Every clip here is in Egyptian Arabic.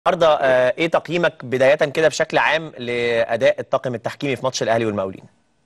النهارده آه، ايه تقييمك بدايه كده بشكل عام لاداء الطاقم التحكيمي في ماتش الاهلي والمقاولين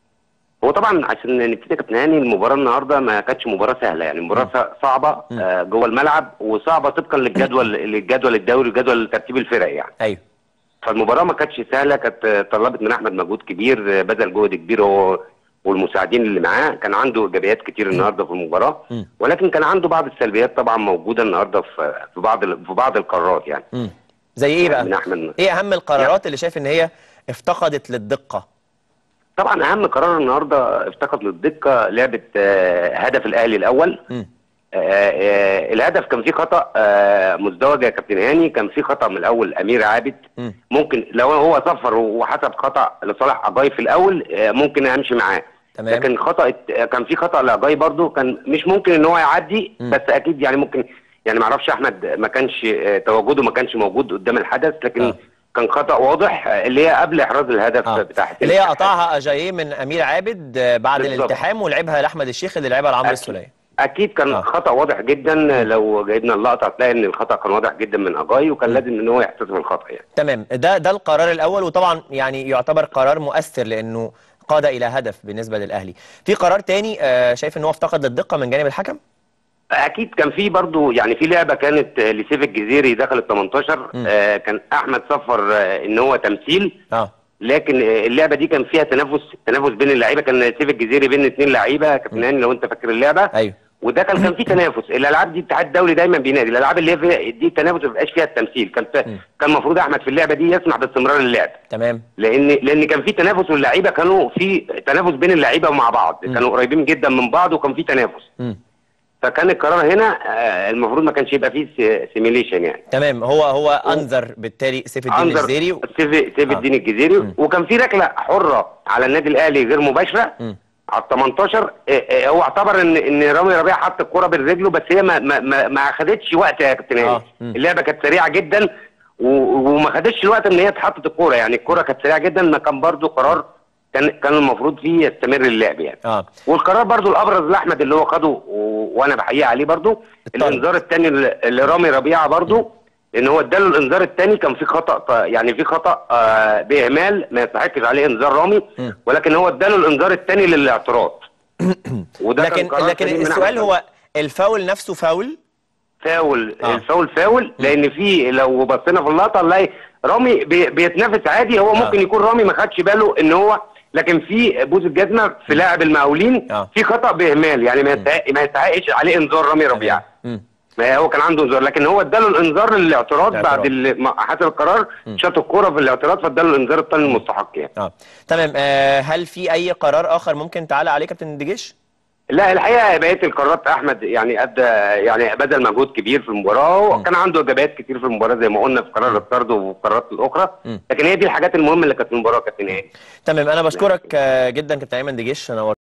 هو طبعا عشان نبتدي يا كابتن هاني المباراه النهارده ما كانتش مباراه سهله يعني مباراه ص- صعبه آه، جوه الملعب وصعبه طبقا للجدول للجدول الدوري وجدول ترتيب الفرق يعني ايوه فالمباراه ما كانتش سهله كانت آه، طلبت من احمد مجهود كبير آه، بذل جهد كبير هو والمساعدين اللي معاه كان عنده ايجابيات كتير النهارده في المباراه مم. ولكن كان عنده بعض السلبيات طبعا موجوده النهارده في في بعض ال- في بعض القرارات يعني مم. زي ايه من بقى احمد ايه اهم القرارات اللي شايف ان هي افتقدت للدقه طبعا اهم قرار النهارده افتقد للدقه لعبه آه، هدف الاهلي الاول مم. آه، آه، الهدف كان فيه خطا آه، مزدوج يا كابتن هاني كان فيه خطا من الاول امير عابد مم. ممكن لو هو صفر وحسب خطا لصالح اجاي في الاول آه، ممكن امشي معاه تمام. لكن خطا كان في خطا لاجاي برضو كان مش ممكن ان هو يعدي مم. بس اكيد يعني ممكن يعني ما اعرفش احمد ما كانش آه، تواجده ما كانش موجود قدام الحدث لكن آه. كان خطا واضح آه، اللي هي قبل احراز الهدف آه. بتاع حسين اللي هي الشحات. قطعها اجاييه من امير عابد آه، بعد بالظبط. الالتحام ولعبها لاحمد الشيخ اللي لعبها لعمرو أكيد. السوليه اكيد كان آه. آه. خطا واضح جدا لو جايبنا اللقطه هتلاقي ان الخطا كان واضح جدا من اجاي وكان لازم ان هو يحتسب الخطا يعني تمام ده ده القرار الاول وطبعا يعني يعتبر قرار مؤثر لانه قاد الى هدف بالنسبه للاهلي في قرار تاني آه، شايف ان هو افتقد للدقه من جانب الحكم اكيد كان في برضو يعني في لعبه كانت آه، لسيف الجزيري دخل ال 18 مم. آه كان احمد صفر آه ان هو تمثيل اه لكن آه، اللعبه دي كان فيها تنافس تنافس بين اللعيبه كان سيف الجزيري بين اثنين لعيبه كابتن هاني لو انت فاكر اللعبه ايوه وده كان كان في تنافس الالعاب دي الاتحاد الدولي دايما بينادي الالعاب اللي هي فيها دي التنافس ما بيبقاش فيها التمثيل كان مم. كان المفروض احمد في اللعبه دي يسمح باستمرار اللعب تمام لان لان كان في تنافس واللعيبه كانوا في تنافس بين اللعيبه مع بعض مم. كانوا قريبين جدا من بعض وكان في تنافس مم. فكان القرار هنا آه، المفروض ما كانش يبقى فيه سيميليشن يعني تمام هو هو انذر بالتالي سيف الدين أنظر الجزيري سيف سيف آه. الدين الجزيري مم. وكان في ركله حره على النادي الاهلي غير مباشره مم. على ال 18 آه، آه، هو اعتبر ان ان رامي ربيع حط الكره برجله بس هي ما ما ما, ما خدتش وقت يا كابتن هاني آه. مم. اللعبه كانت سريعه جدا و- وما خدتش الوقت ان هي تحطت الكوره يعني الكوره كانت سريعه جدا ما كان برضو قرار كان كان المفروض فيه يستمر اللعب يعني اه والقرار برضو الابرز لاحمد اللي هو خده و... وانا بحييه عليه برضو الطرد. الانذار الثاني اللي رامي ربيعه برضو ان هو اداله الانذار الثاني كان في خطا ط- يعني في خطا آه باهمال ما يستحقش عليه انذار رامي مم. ولكن هو اداله الانذار الثاني للاعتراض وده كان لكن قرار لكن سليم من السؤال أحمد. هو الفاول نفسه فاول فاول آه. الفاول فاول لان في لو بصينا في اللقطه نلاقي رامي بي بيتنافس عادي هو ممكن يكون رامي ما خدش باله ان هو لكن في بوز الجزمه في لاعب المقاولين آه. في خطا باهمال يعني ما يستحق ما يستحقش عليه انذار رامي ربيعه مم. ما هو كان عنده انذار لكن هو اداله الانذار للاعتراض الاعتراض. بعد ال- ما حسب القرار شاط الكوره في الاعتراض فاداله الانذار الثاني المستحق يعني اه تمام آه هل في اي قرار اخر ممكن تعلق عليه كابتن دجيش لا الحقيقه بقيه القرارات احمد يعني ادى يعني بذل مجهود كبير في المباراه وكان عنده اجابات كتير في المباراه زي ما قلنا في قرار الطرد وفي القرارات الاخرى مم. لكن هي دي الحاجات المهمه اللي كانت في المباراه كابتن هاني تمام انا بشكرك آه، جدا كابتن ايمن دجيش انا